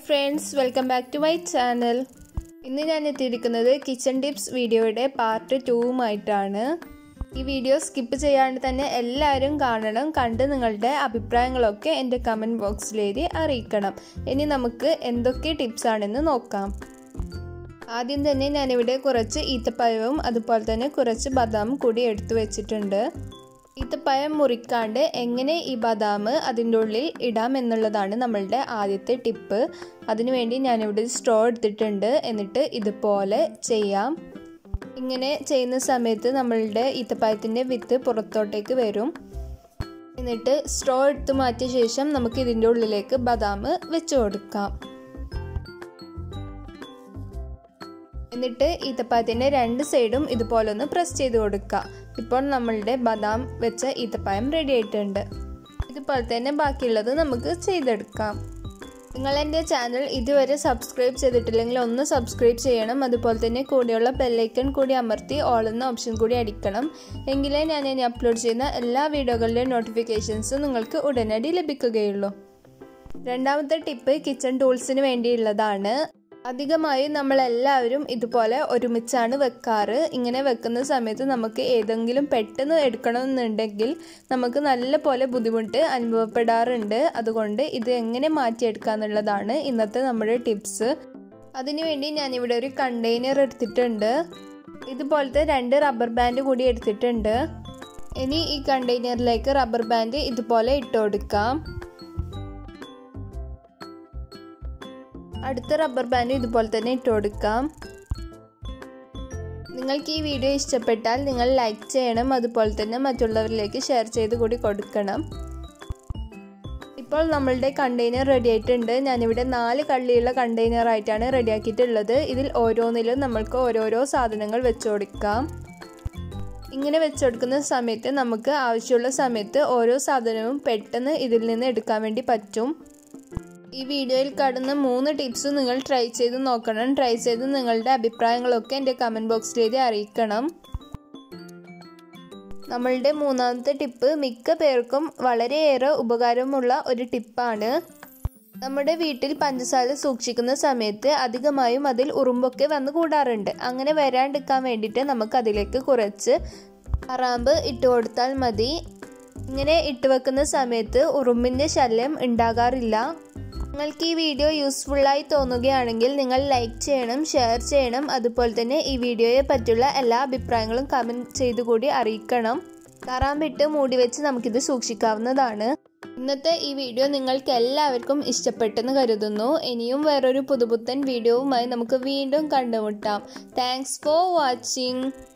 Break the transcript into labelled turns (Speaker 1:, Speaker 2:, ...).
Speaker 1: friends welcome back to my channel ഇന്ന് ഞാൻ എത്തിയിരിക്കുന്നത് കിച്ചൺ ടിപ്സ് വീഡിയോയുടെ പാർട്ട് ടൂവുമായിട്ടാണ് ഈ വീഡിയോ സ്കിപ്പ് ചെയ്യാണ്ട് തന്നെ എല്ലാവരും കാണണം കണ്ട് നിങ്ങളുടെ അഭിപ്രായങ്ങളൊക്കെ എൻ്റെ കമൻറ്റ് ബോക്സിൽ എഴുതി അറിയിക്കണം ഇനി നമുക്ക് എന്തൊക്കെ ടിപ്സ് ആണെന്ന് നോക്കാം ആദ്യം തന്നെ ഞാനിവിടെ കുറച്ച് ഈത്തപ്പഴവും അതുപോലെ തന്നെ കുറച്ച് ബദാം കൂടി എടുത്തു വെച്ചിട്ടുണ്ട് ഈത്തപ്പഴം മുറിക്കാണ്ട് എങ്ങനെ ഈ ബദാം അതിൻ്റെ ഉള്ളിൽ ഇടാം എന്നുള്ളതാണ് നമ്മളുടെ ആദ്യത്തെ ടിപ്പ് അതിനുവേണ്ടി ഞാനിവിടെ സ്ട്രോ എടുത്തിട്ടുണ്ട് എന്നിട്ട് ഇതുപോലെ ചെയ്യാം ഇങ്ങനെ ചെയ്യുന്ന സമയത്ത് നമ്മളുടെ ഈത്തപ്പഴത്തിൻ്റെ വിത്ത് പുറത്തോട്ടേക്ക് വരും എന്നിട്ട് സ്ട്രോ എടുത്ത് മാറ്റിയ ശേഷം നമുക്ക് ഇതിൻ്റെ ഉള്ളിലേക്ക് ബദാം വെച്ച് കൊടുക്കാം എന്നിട്ട് ഈത്തപ്പഴത്തിൻ്റെ രണ്ട് സൈഡും ഇതുപോലെ ഒന്ന് പ്രസ് ചെയ്ത് കൊടുക്കുക ഇപ്പോൾ നമ്മളുടെ ബദാം വെച്ച ഈത്തപ്പഴം റെഡി ആയിട്ടുണ്ട് ഇതുപോലെ തന്നെ ബാക്കിയുള്ളത് നമുക്ക് ചെയ്തെടുക്കാം നിങ്ങൾ എൻ്റെ ചാനൽ ഇതുവരെ സബ്സ്ക്രൈബ് ചെയ്തിട്ടില്ലെങ്കിൽ ഒന്ന് സബ്സ്ക്രൈബ് ചെയ്യണം അതുപോലെ തന്നെ കൂടെയുള്ള ബെല്ലൈക്കൺ കൂടി അമർത്തി ഓൾ എന്ന ഓപ്ഷൻ കൂടി അടിക്കണം എങ്കിലേ ഞാൻ ഇനി അപ്ലോഡ് ചെയ്യുന്ന എല്ലാ വീഡിയോകളുടെയും നോട്ടിഫിക്കേഷൻസും നിങ്ങൾക്ക് ഉടനടി ലഭിക്കുകയുള്ളൂ രണ്ടാമത്തെ ടിപ്പ് കിച്ചൺ ടൂൾസിന് വേണ്ടിയുള്ളതാണ് അധികമായും നമ്മളെല്ലാവരും ഇതുപോലെ ഒരുമിച്ചാണ് വെക്കാറ് ഇങ്ങനെ വെക്കുന്ന സമയത്ത് നമുക്ക് ഏതെങ്കിലും പെട്ടെന്ന് എടുക്കണമെന്നുണ്ടെങ്കിൽ നമുക്ക് നല്ല പോലെ ബുദ്ധിമുട്ട് അനുഭവപ്പെടാറുണ്ട് അതുകൊണ്ട് ഇത് എങ്ങനെ മാറ്റിയെടുക്കാന്നുള്ളതാണ് ഇന്നത്തെ നമ്മുടെ ടിപ്സ് അതിനുവേണ്ടി ഞാനിവിടെ ഒരു കണ്ടെയ്നർ എടുത്തിട്ടുണ്ട് ഇതുപോലത്തെ രണ്ട് റബ്ബർ ബാൻഡ് കൂടി എടുത്തിട്ടുണ്ട് ഇനി ഈ കണ്ടെയ്നറിലേക്ക് റബ്ബർ ബാൻഡ് ഇതുപോലെ ഇട്ട് കൊടുക്കാം അടുത്ത റബ്ബർ ബാൻഡ് ഇതുപോലെ തന്നെ ഇട്ട് കൊടുക്കാം നിങ്ങൾക്ക് ഈ വീഡിയോ ഇഷ്ടപ്പെട്ടാൽ നിങ്ങൾ ലൈക്ക് ചെയ്യണം അതുപോലെ തന്നെ മറ്റുള്ളവരിലേക്ക് ഷെയർ ചെയ്ത് കൂടി കൊടുക്കണം ഇപ്പോൾ നമ്മളുടെ കണ്ടെയ്നർ റെഡി ആയിട്ടുണ്ട് ഞാനിവിടെ നാല് കള്ളിയുള്ള കണ്ടെയ്നർ ആയിട്ടാണ് റെഡിയാക്കിയിട്ടുള്ളത് ഇതിൽ ഓരോന്നിലും നമ്മൾക്ക് ഓരോരോ സാധനങ്ങൾ വെച്ചു കൊടുക്കാം ഇങ്ങനെ വെച്ചുകൊടുക്കുന്ന സമയത്ത് നമുക്ക് ആവശ്യമുള്ള സമയത്ത് ഓരോ സാധനവും പെട്ടെന്ന് ഇതിൽ നിന്ന് എടുക്കാൻ വേണ്ടി പറ്റും ഈ വീഡിയോയിൽ കാണുന്ന മൂന്ന് ടിപ്സും നിങ്ങൾ ട്രൈ ചെയ്ത് നോക്കണം ട്രൈ ചെയ്ത് നിങ്ങളുടെ അഭിപ്രായങ്ങളൊക്കെ എൻ്റെ കമൻറ്റ് ബോക്സിൽ എഴുതി അറിയിക്കണം നമ്മളുടെ മൂന്നാമത്തെ ടിപ്പ് മിക്ക പേർക്കും വളരെയേറെ ഉപകാരമുള്ള ഒരു ടിപ്പാണ് നമ്മുടെ വീട്ടിൽ പഞ്ചസാര സൂക്ഷിക്കുന്ന സമയത്ത് അധികമായും അതിൽ ഉറുമ്പൊക്കെ വന്നു കൂടാറുണ്ട് അങ്ങനെ വരാണ്ടിരിക്കാൻ വേണ്ടിയിട്ട് നമുക്ക് അതിലേക്ക് കുറച്ച് അറാമ്പ് ഇട്ട് കൊടുത്താൽ മതി ഇങ്ങനെ ഇട്ട് വെക്കുന്ന സമയത്ത് ഉറുമ്പിൻ്റെ ശല്യം ഉണ്ടാകാറില്ല നിങ്ങൾക്ക് ഈ വീഡിയോ യൂസ്ഫുള്ളായി തോന്നുകയാണെങ്കിൽ നിങ്ങൾ ലൈക്ക് ചെയ്യണം ഷെയർ ചെയ്യണം അതുപോലെ തന്നെ ഈ വീഡിയോയെ പറ്റിയുള്ള എല്ലാ അഭിപ്രായങ്ങളും കമൻറ്റ് ചെയ്തു കൂടി അറിയിക്കണം കറാമ്പിട്ട് മൂടി വെച്ച് നമുക്കിത് സൂക്ഷിക്കാവുന്നതാണ് ഇന്നത്തെ ഈ വീഡിയോ നിങ്ങൾക്ക് എല്ലാവർക്കും ഇഷ്ടപ്പെട്ടെന്ന് കരുതുന്നു ഇനിയും വേറൊരു പുതുപുത്തൻ വീഡിയോവുമായി നമുക്ക് വീണ്ടും കണ്ടുമുട്ടാം താങ്ക്സ് ഫോർ വാച്ചിങ്